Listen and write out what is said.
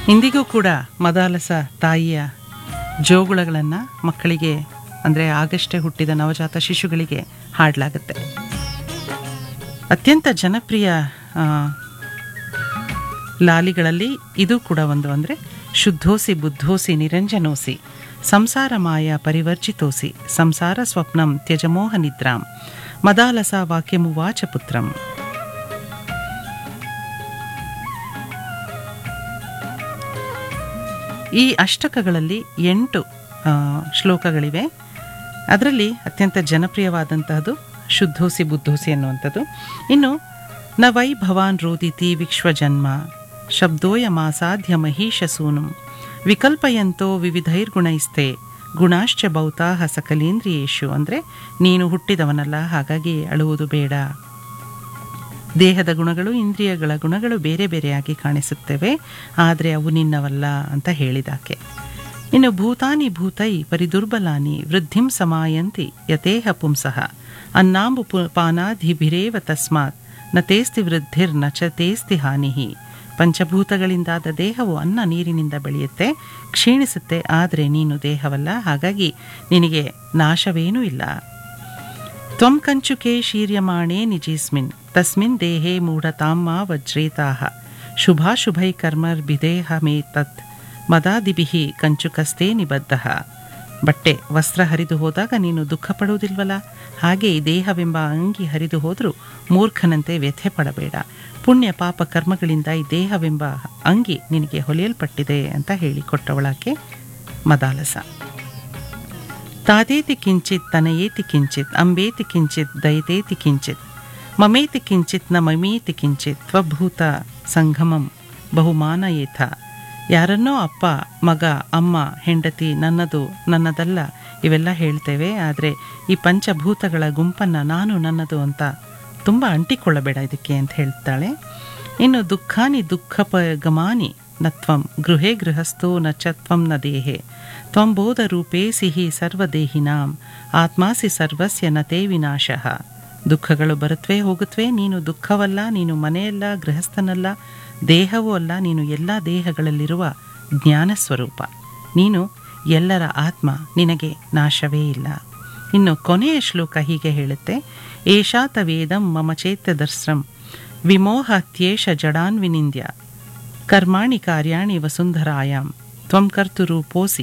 ಇಂದಿಗೂ ಕೂಡ ಮದಾಲಸ ತಾಯಿಯ ಜೋಗುಳಗಳನ್ನು ಮಕ್ಕಳಿಗೆ ಅಂದರೆ ಆಗಷ್ಟೇ ಹುಟ್ಟಿದ ನವಜಾತ ಶಿಶುಗಳಿಗೆ ಹಾಡಲಾಗುತ್ತೆ ಅತ್ಯಂತ ಜನಪ್ರಿಯ ಆ, ಲಾಲಿಗಳಲ್ಲಿ ಇದು ಕೂಡ ಒಂದು ಅಂದರೆ ಶುದ್ಧೋಸಿ ಬುದ್ಧೋಸಿ ನಿರಂಜನೋಸಿ ಸಂಸಾರ ಮಾಯ ಪರಿವರ್ಜಿತೋಸಿ ಸಂಸಾರ ಸ್ವಪ್ನಂ ತ್ಯಜಮೋಹ ನಿದ್ರಾಂ ಮದಾಲಸ ವಾಕ್ಯಮುವಾಚ ಪುತ್ರಂ ಈ ಅಷ್ಟಕಗಳಲ್ಲಿ ಎಂಟು ಆ, ಶ್ಲೋಕಗಳಿವೆ ಅದರಲ್ಲಿ ಅತ್ಯಂತ ಜನಪ್ರಿಯವಾದಂತಹದ್ದು ಶುದ್ಧೋಸಿ ಬುದ್ಧೋಸಿ ಅನ್ನುವಂಥದ್ದು ಇನ್ನು ನ ವೈ ಭವಾನ್ ರೋದಿತಿ ವಿಶ್ವಜನ್ಮ ಶಬ್ದೋಯಮಾಸಾಧ್ಯ ಮಹೀಶ ಸೂನು ವಿಕಲ್ಪಯಂತೋ ವಿವಿಧೈರ್ಗುಣೈಸ್ತೆ ಗುಣಾಶ್ಚ ಭೌತಾಹ ಸಕಲೇಂದ್ರಿಯೇಶು ಅಂದರೆ ನೀನು ಹುಟ್ಟಿದವನಲ್ಲ ಹಾಗಾಗಿ ಅಳುವುದು ಬೇಡ ದೇಹದ ಗುಣಗಳು ಇಂದ್ರಿಯಗಳ ಗುಣಗಳು ಬೇರೆ ಬೇರೆಯಾಗಿ ಕಾಣಿಸುತ್ತವೆ ಆದರೆ ಅವು ನಿನ್ನವಲ್ಲ ಅಂತ ಹೇಳಿದಾಕೆ ಇನ್ನು ಭೂತಾನಿ ಭೂತೈ ಪರಿದುರ್ಬಲಾನಿ ವೃದ್ಧಿಂ ಸಮಾಯಂತಿ ಯತೇಹ ಪುಂಸಃ ಅನ್ನಾಂಬು ಪು ಪಾನಾಧಿಭಿರೇವ ತಸ್ಮಾತ್ ನ ತೇಸ್ತಿ ವೃದ್ಧಿರ್ ನ ಚ ತೇಸ್ತಿ ಹಾನಿಹಿ ಪಂಚಭೂತಗಳಿಂದಾದ ದೇಹವು ಅನ್ನ ನೀರಿನಿಂದ ಬೆಳೆಯುತ್ತೆ ಕ್ಷೀಣಿಸುತ್ತೆ ಆದರೆ ನೀನು ದೇಹವಲ್ಲ ಹಾಗಾಗಿ ನಿನಗೆ ನಾಶವೇನೂ ಇಲ್ಲ ತ್ವಂ ಕಂಚುಕೆ ಶೀರ್ಯಮಾಣೆ ನಿಜೇಸ್ಮಿನ್ ತಸ್ಮಿನ್ ದೇಹೇ ಮೂಢತಾಂ ಮಾ ವಜ್ರೇತಾಹ ಶುಭಾಶುಭೈ ಕರ್ಮರ್ಭಿದೇಹ ಮೇ ತತ್ ಮದಾದಿಭಿಹಿ ಕಂಚುಕಸ್ತೆ ನಿಬದ್ಧ ಬಟ್ಟೆ ವಸ್ತ್ರ ಹರಿದು ಹೋದಾಗ ನೀನು ದುಃಖ ಪಡುವುದಿಲ್ವಲ್ಲ ಹಾಗೆ ಈ ದೇಹವೆಂಬ ಅಂಗಿ ಹರಿದು ಹೋದರೂ ಮೂರ್ಖನಂತೆ ವ್ಯಥೆ ಪಡಬೇಡ ಪುಣ್ಯ ಪಾಪ ಕರ್ಮಗಳಿಂದ ಈ ದೇಹವೆಂಬ ಅಂಗಿ ನಿನಗೆ ಹೊಲಿಯಲ್ಪಟ್ಟಿದೆ ಅಂತ ಹೇಳಿಕೊಟ್ಟವಳಾಕೆ ಮದಾಲಸ ತಾದೇತಿ ಕಿಂಚಿತ್ ತನಯೇತಿ ಕಿಂಚಿತ್ ಅಂಬೇತಿ ಕಿಂಚಿತ್ ದಯತೇತಿ ಕಿಂಚಿತ್ ಮಮೇತಿ ಕಿಂಚಿತ್ ನ ಮಮೇತಿ ಕಿಂಚಿತ್ ತ್ವಭೂತ ಸಂಗಮಂ ಬಹುಮಾನ ಏಥ ಯಾರನ್ನೋ ಅಪ್ಪ ಮಗ ಅಮ್ಮ ಹೆಂಡತಿ ನನ್ನದು ನನ್ನದಲ್ಲ ಇವೆಲ್ಲ ಹೇಳ್ತೇವೆ ಆದರೆ ಈ ಪಂಚಭೂತಗಳ ಗುಂಪನ್ನು ನಾನು ನನ್ನದು ಅಂತ ತುಂಬ ಅಂಟಿಕೊಳ್ಳಬೇಡ ಇದಕ್ಕೆ ಅಂತ ಹೇಳ್ತಾಳೆ ಇನ್ನು ದುಃಖಾನಿ ದುಃಖಪಗಮಾನಿ ನ ತ್ವಂ ಗೃಹೇ ಗೃಹಸ್ಥೋ ನ ಚ ತ್ವಂ ನ ದೇಹೆ ತ್ವಂ ಬೋಧರೂಪೇ ಸಿಹಿ ಸರ್ವದೇಹಿನಾಂ ಆತ್ಮಾಸಿ ಸರ್ವಸ್ಯ ನತೇ ವಿನಾಶಃ ದುಃಖಗಳು ಬರುತ್ತವೆ ಹೋಗುತ್ತವೆ ನೀನು ದುಃಖವಲ್ಲ ನೀನು ಮನೆಯಲ್ಲ ಗೃಹಸ್ಥನಲ್ಲ ದೇಹವೂ ಅಲ್ಲ ನೀನು ಎಲ್ಲ ದೇಹಗಳಲ್ಲಿರುವ ಜ್ಞಾನ ಸ್ವರೂಪ ನೀನು ಎಲ್ಲರ ಆತ್ಮ ನಿನಗೆ ನಾಶವೇ ಇಲ್ಲ ಇನ್ನು ಕೊನೆಯ ಶ್ಲೋಕ ಹೀಗೆ ಹೇಳುತ್ತೆ ಏಷಾತ ವೇದಂ ಮಮ ಚೇತ್ಯದರ್ಶ್ರಂ ವಿಮೋಹತ್ಯೇಷ ಜಡಾನ್ವಿನಿಂದ್ಯ ಕರ್ಮಾಣಿ ಕಾರ್ಯಾಣಿ ವಸುಂಧರಾಯಾಂ ತ್ವಂ ಕರ್ತೃರೂಪೋಸಿ